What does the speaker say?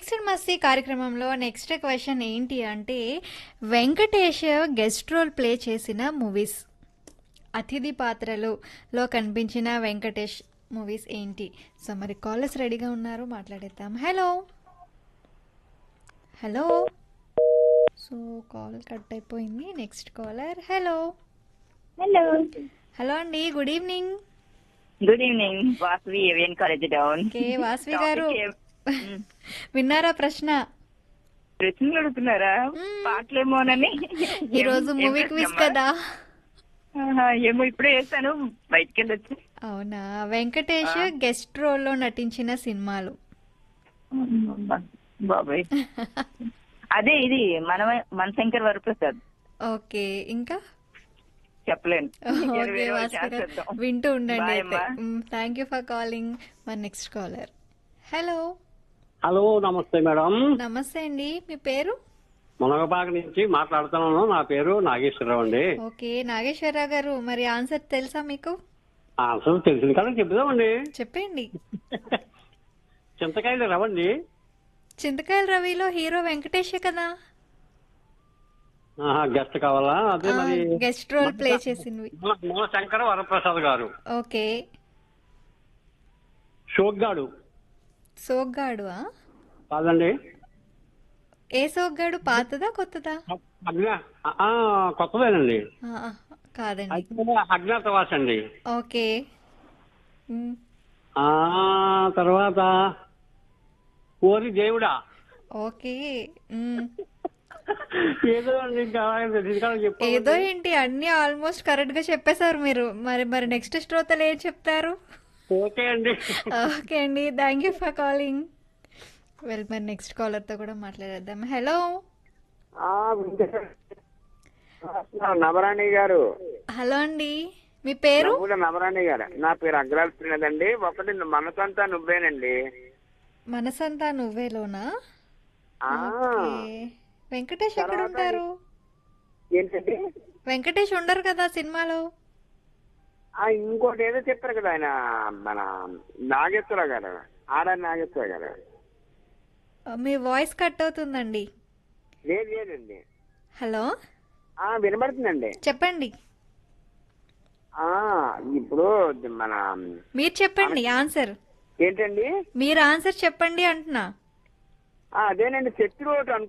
Mixed మస్తీ కార్యక్రమంలో next question ఏంటి అంటే వెంకటేష్ గెస్ట్ రోల్ ప్లే చేసిన మూవీస్ అతిథి పాత్రలో లో కనిపించిన వెంకటేష్ మూవీస్ ఏంటి సో మరి కాలర్స్ రెడీగా ఉన్నారు మాట్లాడేద్దాం hello hello so call cut అయిపోయింది next caller hello hello hello అండి good evening good evening Vasavi ఏవియన్ కాలేజ్ డౌన్ కే వాసవి గారు Topic ఏం- మ్, విన్నారా ప్రశ్న ప్రశ్నలు అడుగుతున్నారా పాటలేమోనని ఈ రోజు ఏం- ఏం మూవీ క్విజ్ ప్రశ్నమ్మా? కదా ఆహా, ఏమో ఇప్పుడే వేస్తాను బయటికి వెళ్ళొచ్చు అవునా వెంకటేష్ గెస్ట్ రోల్లో నటించిన సినిమాలు బాబాయ్ అదే ఇది మన మనశంకర్ వరప్రసాద్ ఓకే ఇంకా చెప్పలేను ఓకే వేరే వాళ్ళు వాస్వి గారు చేసేద్దాం. వింటూ ఉండండి Bye, అయితే అమ్మా. థ్యాంక్ యూ ఫర్ కాలింగ్ మన next caller hello hello namaste madam namaste అండి మీ పేరు మునగబాగ నుంచి మాట్లాడుతున్నాను నా పేరు నాగేశ్వరరావు అండి ఓకే నాగేశ్వరరావు గారు మరి ఆన్సర్ తెలుసా మీకు అసలు తెలిసింది కదా చెప్దామండి చెప్పండి చింతకాయలు రవండి చింతకాయల రవిలో హీరో వెంకటేషే కదా గెస్ట్ కావాలా అదే మరి గెస్ట్ రోల్ ప్లే చేసినవి మన మన శంకర వరప్రసాద్ గారు ఓకే షోగ్గాడు సోగ్గాడు కాదండి ఏ సోగ్గాడు పాతదా కొత్తదా అజ్ఞ ఆ, కొత్తదేనండి ఆ, ఆ, కాదండి అయితే అజ్ఞాతవాస అండి ఓకే మ్, ఆ తర్వాత ఓరి దేవుడా ఓకే మ్. ఏదో అండి ఇంకా తెలిసింది కదా చెప్పు ఏదో ఏంటి అన్ని ఆల్మోస్ట్ కరెక్ట్ గా చెప్పేశారు మీరు మరి మరి నెక్స్ట్ శ్రోతలు ఏం చెప్తారు ఓకే అండి ఓకే అండి thank you for calling well మరి నెక్స్ట్ కాలర్ తో కూడా మాట్లాడేద్దాం హలో నవరాణి గారు హలో అండి మీ పేరు నవ్వుల నవరాణి గారు నా పేరు అగ్రాల్ శ్రీనదండి ఒకటి మనసంతా నువ్వేనండి మనసంతా నువ్వేలోనా ఆ ఓకే. వెంకటేష్ ఎక్కడ ఉంటారు ఏంటండి వెంకటేష్ ఉండరు కదా సినిమాలో ఆ ఇంకోటి ఏదో చెప్పారు కదా ఆయన మన నాగేశ్వర గారు ఆడ నాగేశ్వర గారు మీ వాయిస్ కట్ అవుతుందండి లేదు లేదండి హలో ఆ వినబడుతుందండి చెప్పండి ఆ ఇప్పుడు మన మీరు చెప్పండి ఆన్సర్ ఏంటండి మీరు ఆన్సర్ చెప్పండి అంటున్నా ఆ, అదేనండి శత్రు ఒకటి